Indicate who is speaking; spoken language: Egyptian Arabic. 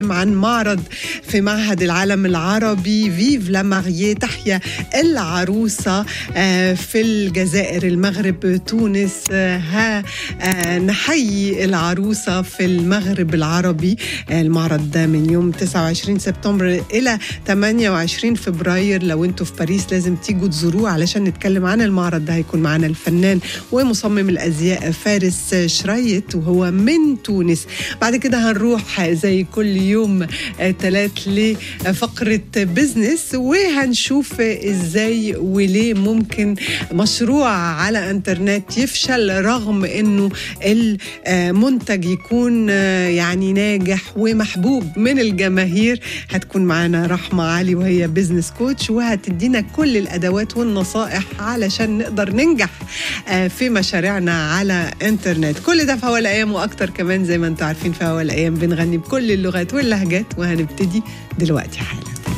Speaker 1: عن معرض في معهد العالم العربي فيف لا ماريي تحيا العروسة آه، في الجزائر المغرب تونس آه، ها آه، نحيي العروسة في المغرب العربي آه، المعرض ده من يوم 29 سبتمبر إلى 28 فبراير لو انتوا في باريس لازم تيجوا تزوروه علشان نتكلم عن المعرض ده هيكون معانا الفنان ومصمم الأزياء فارس شريت وهو من تونس بعد كده هنروح زي كل يوم ثلاث لفقرة بزنس وهنشوف ازاي وليه ممكن مشروع على انترنت يفشل رغم انه المنتج يكون يعني ناجح ومحبوب من الجماهير هتكون معانا رحمة علي وهي بزنس كوتش وهتدينا كل الادوات والنصائح علشان نقدر ننجح في مشاريعنا على انترنت كل ده في هوا الايام واكتر كمان زي ما انتم عارفين في هوا الايام بنغني بكل اللغات واللهجات وهنبتدي دلوقتي حالا